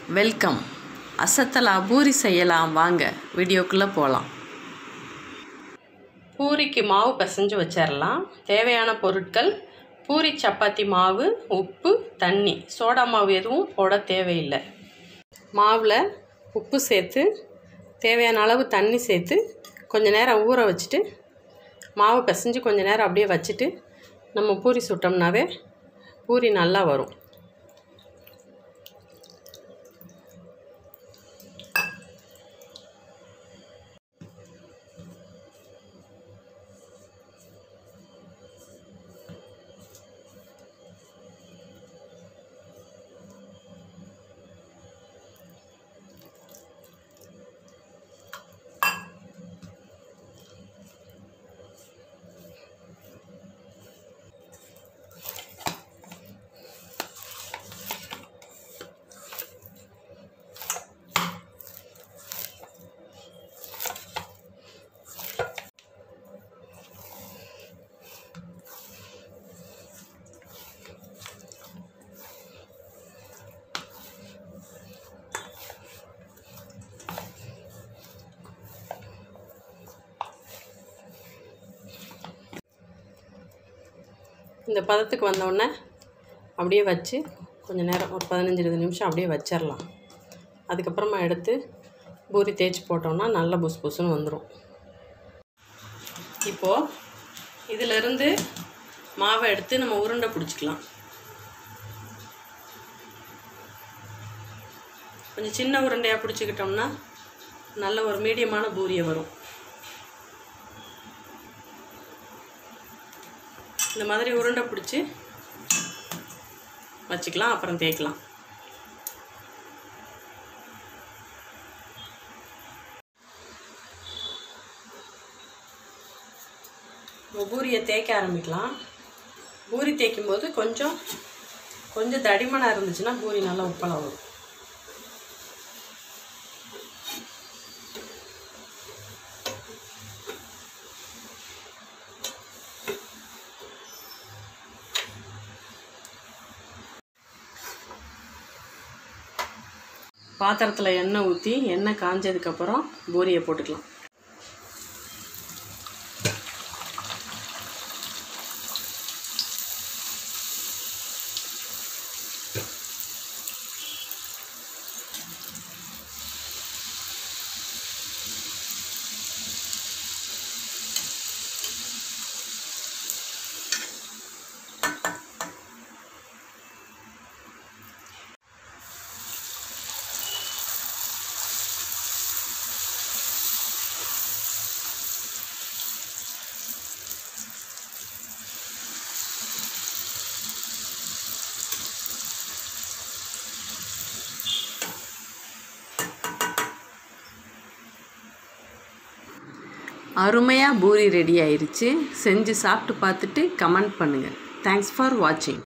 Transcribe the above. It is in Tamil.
வெல்கம் அசத்தலா பூரி செய்யலாம் வாங்க வீடியோக்குள்ளே போகலாம் பூரிக்கு மாவு பிசைஞ்சு வச்சிடலாம் தேவையான பொருட்கள் பூரி சப்பாத்தி மாவு உப்பு தண்ணி சோடா மாவு எதுவும் போட தேவையில்லை மாவில் உப்பு சேர்த்து தேவையான அளவு தண்ணி சேர்த்து கொஞ்ச நேரம் ஊற வச்சுட்டு மாவு பிசைஞ்சு கொஞ்ச நேரம் அப்படியே வச்சுட்டு நம்ம பூரி சுட்டோம்னாவே பூரி நல்லா வரும் இந்த பதத்துக்கு வந்தோடனே அப்படியே வச்சு கொஞ்சம் நேரம் ஒரு பதினஞ்சு இருபது நிமிஷம் அப்படியே வச்சிடலாம் அதுக்கப்புறமா எடுத்து பூரி தேய்ச்சி போட்டோம்னா நல்லா புஸ் புஸ்ஸுன்னு வந்துடும் இப்போது இதிலிருந்து மாவை எடுத்து நம்ம உருண்டை பிடிச்சிக்கலாம் கொஞ்சம் சின்ன உருண்டையாக பிடிச்சிக்கிட்டோம்னா நல்ல ஒரு மீடியமான பூரியை வரும் இந்த மாதிரி உருண்டை பிடிச்சி வச்சுக்கலாம் அப்புறம் தேய்க்கலாம் பூரியை தேய்க்க ஆரம்பிக்கலாம் பூரி தேய்க்கும் போது கொஞ்சம் கொஞ்சம் தடிமனாக இருந்துச்சுன்னா பூரி நல்லா உப்பலாக வரும் பாத்திரத்தில் எண்ணெய் ஊற்றி எண்ணெய் காஞ்சதுக்கப்புறம் பூரியை போட்டுக்கலாம் அருமையாக பூரி ரெடி ஆயிருச்சு செஞ்சு சாப்பிட்டு பார்த்துட்டு கமெண்ட் பண்ணுங்கள் தேங்க்ஸ் ஃபார் வாட்சிங்